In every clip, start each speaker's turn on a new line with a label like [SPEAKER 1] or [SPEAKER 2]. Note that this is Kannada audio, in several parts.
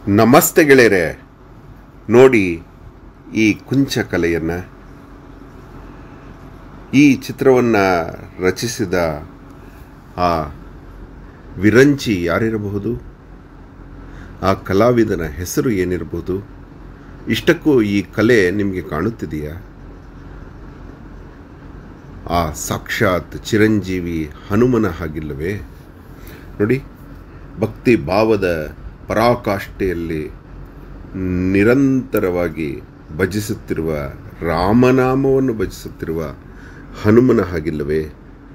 [SPEAKER 1] ನಮಸ್ತೆ ಗೆಳೆಯರೆ ನೋಡಿ ಈ ಕುಂಚ ಕಲೆಯನ್ನು ಈ ಚಿತ್ರವನ್ನು ರಚಿಸಿದ ಆ ವಿರಂಚಿ ಯಾರಿರಬಹುದು ಆ ಕಲಾವಿದನ ಹೆಸರು ಏನಿರಬಹುದು ಇಷ್ಟಕ್ಕೂ ಈ ಕಲೆ ನಿಮಗೆ ಕಾಣುತ್ತಿದೆಯಾ ಆ ಸಾಕ್ಷಾತ್ ಚಿರಂಜೀವಿ ಹನುಮನ ಹಾಗಿಲ್ಲವೇ ನೋಡಿ ಭಕ್ತಿ ಭಾವದ ಪರಾಕಾಷ್ಠೆಯಲ್ಲಿ ನಿರಂತರವಾಗಿ ಭಜಿಸುತ್ತಿರುವ ರಾಮನಾಮವನ್ನು ಭಜಿಸುತ್ತಿರುವ ಹನುಮನ ಹಾಗಿಲ್ಲವೇ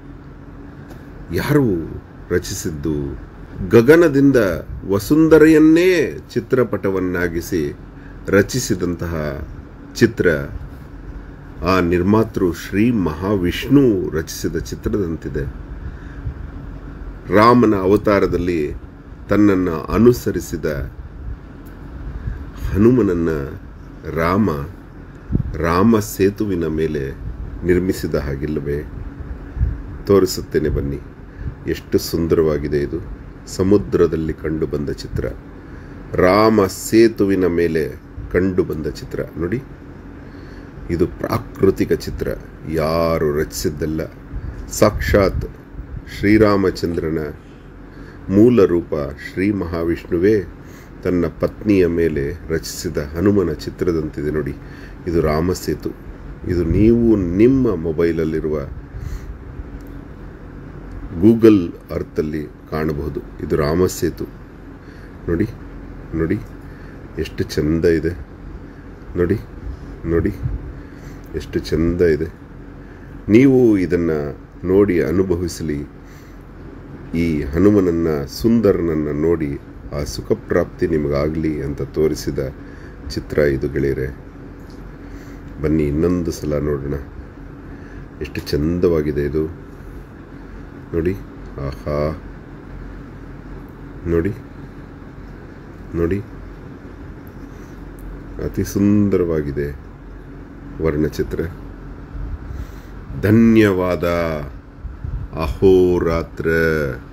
[SPEAKER 1] ಯಾರು ರಚಿಸಿದ್ದು ಗಗನದಿಂದ ವಸುಂಧರೆಯನ್ನೇ ಚಿತ್ರಪಟವನ್ನಾಗಿಸಿ ರಚಿಸಿದಂತಹ ಚಿತ್ರ ಆ ನಿರ್ಮಾತೃ ಶ್ರೀ ಮಹಾವಿಷ್ಣು ರಚಿಸಿದ ಚಿತ್ರದಂತಿದೆ ರಾಮನ ಅವತಾರದಲ್ಲಿ ತನ್ನನ್ನು ಅನುಸರಿಸಿದ ಹನುಮನನ್ನು ರಾಮ ರಾಮ ಸೇತುವಿನ ಮೇಲೆ ನಿರ್ಮಿಸಿದ ಹಾಗಿಲ್ಲವೇ ತೋರಿಸುತ್ತೇನೆ ಬನ್ನಿ ಎಷ್ಟು ಸುಂದರವಾಗಿದೆ ಇದು ಸಮುದ್ರದಲ್ಲಿ ಕಂಡು ಬಂದ ಚಿತ್ರ ರಾಮ ಸೇತುವಿನ ಮೇಲೆ ಕಂಡು ಬಂದ ಚಿತ್ರ ನೋಡಿ ಇದು ಪ್ರಾಕೃತಿಕ ಚಿತ್ರ ಯಾರು ರಚಿಸಿದ್ದಲ್ಲ ಸಾಕ್ಷಾತ್ ಶ್ರೀರಾಮಚಂದ್ರನ ಮೂಲ ರೂಪ ಶ್ರೀ ಮಹಾವಿಷ್ಣುವೇ ತನ್ನ ಪತ್ನಿಯ ಮೇಲೆ ರಚಿಸಿದ ಹನುಮನ ಚಿತ್ರದಂತಿದೆ ನೋಡಿ ಇದು ರಾಮಸೇತು ಇದು ನೀವು ನಿಮ್ಮ ಮೊಬೈಲಲ್ಲಿರುವ ಗೂಗಲ್ ಅರ್ಥಲ್ಲಿ ಕಾಣಬಹುದು ಇದು ರಾಮಸೇತು ನೋಡಿ ನೋಡಿ ಎಷ್ಟು ಚಂದ ಇದೆ ನೋಡಿ ನೋಡಿ ಎಷ್ಟು ಚಂದ ಇದೆ ನೀವು ಇದನ್ನು ನೋಡಿ ಅನುಭವಿಸಲಿ ಈ ಹನುಮನನ್ನು ಸುಂದರನನ್ನು ನೋಡಿ ಆ ಸುಖಪ್ರಾಪ್ತಿ ನಿಮಗಾಗಲಿ ಅಂತ ತೋರಿಸಿದ ಚಿತ್ರ ಇದು ಗೆಳೆಯರೆ ಬನ್ನಿ ಇನ್ನೊಂದು ಸಲ ನೋಡೋಣ ಎಷ್ಟು ಚಂದವಾಗಿದೆ ಇದು ನೋಡಿ ಆಹಾ ನೋಡಿ ನೋಡಿ ಅತಿ ಸುಂದರವಾಗಿದೆ ವರ್ಣಚಿತ್ರ ಧನ್ಯವಾದ ಅಹೋರಾತ್ರ